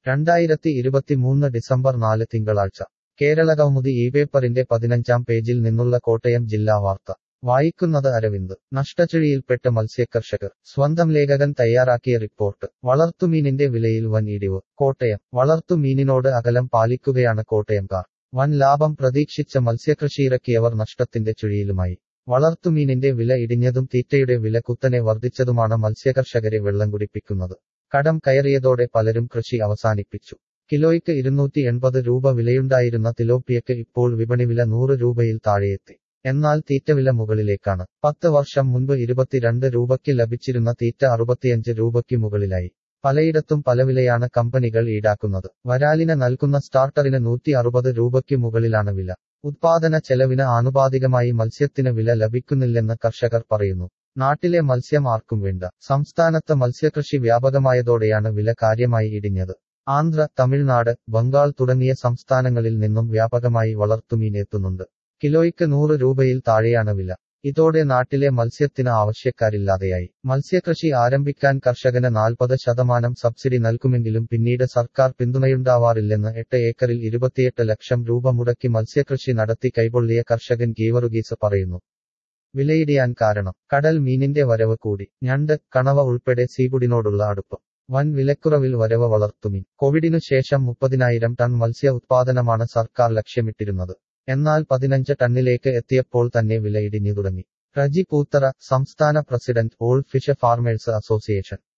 രണ്ടായിരത്തി ഇരുപത്തിമൂന്ന് ഡിസംബർ നാല് തിങ്കളാഴ്ച കേരള കൗമുദി ഈ പേപ്പറിന്റെ പതിനഞ്ചാം പേജിൽ നിന്നുള്ള കോട്ടയം ജില്ലാ വാർത്ത വായിക്കുന്നത് അരവിന്ദ് നഷ്ടച്ചുഴിയിൽപ്പെട്ട് മത്സ്യകർഷകർ സ്വന്തം ലേഖകൻ തയ്യാറാക്കിയ റിപ്പോർട്ട് വളർത്തുമീനിന്റെ വിലയിൽ വൻ ഇടിവ് കോട്ടയം വളർത്തുമീനിനോട് അകലം പാലിക്കുകയാണ് കോട്ടയംകാർ വൻ ലാഭം പ്രതീക്ഷിച്ച മത്സ്യകൃഷിയിറക്കിയവർ നഷ്ടത്തിന്റെ ചുഴിയിലുമായി വളർത്തുമീനിന്റെ വില ഇടിഞ്ഞതും തീറ്റയുടെ വില കുത്തനെ വർദ്ധിച്ചതുമാണ് മത്സ്യകർഷകരെ വെള്ളം കുടിപ്പിക്കുന്നത് കടം കയറിയതോടെ പലരും കൃഷി അവസാനിപ്പിച്ചു കിലോയ്ക്ക് ഇരുന്നൂറ്റി എൺപത് രൂപ വിലയുണ്ടായിരുന്ന തിലോപ്പിയക്ക് ഇപ്പോൾ വിപണി വില നൂറ് രൂപയിൽ താഴെയെത്തി എന്നാൽ തീറ്റവില മുകളിലേക്കാണ് പത്ത് വർഷം മുൻപ് ഇരുപത്തിരണ്ട് രൂപയ്ക്ക് ലഭിച്ചിരുന്ന തീറ്റ അറുപത്തിയഞ്ച് രൂപയ്ക്ക് മുകളിലായി പലയിടത്തും പല വിലയാണ് കമ്പനികൾ ഈടാക്കുന്നത് വരാലിന് നൽകുന്ന സ്റ്റാർട്ടറിന് നൂറ്റി അറുപത് രൂപയ്ക്ക് മുകളിലാണ് വില ഉത്പാദന ചെലവിന് ആനുപാതികമായി മത്സ്യത്തിന് വില ലഭിക്കുന്നില്ലെന്ന് കർഷകർ പറയുന്നു നാട്ടിലെ മത്സ്യം ആർക്കും വേണ്ട സംസ്ഥാനത്ത് മത്സ്യകൃഷി വ്യാപകമായതോടെയാണ് വില കാര്യമായി ഇടിഞ്ഞത് ആന്ധ്ര തമിഴ്നാട് ബംഗാൾ തുടങ്ങിയ സംസ്ഥാനങ്ങളിൽ നിന്നും വ്യാപകമായി വളർത്തുമീൻ എത്തുന്നുണ്ട് കിലോയ്ക്ക് നൂറ് രൂപയിൽ താഴെയാണ് വില ഇതോടെ നാട്ടിലെ മത്സ്യത്തിന് ആവശ്യക്കാരില്ലാതെയായി മത്സ്യകൃഷി ആരംഭിക്കാൻ കർഷകന് നാൽപ്പത് ശതമാനം സബ്സിഡി നൽകുമെങ്കിലും പിന്നീട് സർക്കാർ പിന്തുണയുണ്ടാവാറില്ലെന്ന് എട്ട് ഏക്കറിൽ ഇരുപത്തിയെട്ട് ലക്ഷം രൂപ മുടക്കി മത്സ്യകൃഷി നടത്തി കൈപൊള്ളിയ കർഷകൻ ഗീവറുഗീസ് പറയുന്നു വിലയിടിയാൻ കാരണം കടൽ മീനിന്റെ വരവ് കൂടി ഞണ്ട് കണവ ഉൾപ്പെടെ സീബുഡിനോടുള്ള അടുപ്പം വൻ വിലക്കുറവിൽ വരവ് വളർത്തുമീൻ കോവിഡിനു ശേഷം മുപ്പതിനായിരം ടൺ മത്സ്യ ഉത്പാദനമാണ് സർക്കാർ ലക്ഷ്യമിട്ടിരുന്നത് എന്നാൽ പതിനഞ്ച് ടണ്ണിലേക്ക് എത്തിയപ്പോൾ തന്നെ വില ഇടിഞ്ഞു തുടങ്ങി റജി പൂത്തറ സംസ്ഥാന president all fish farmers association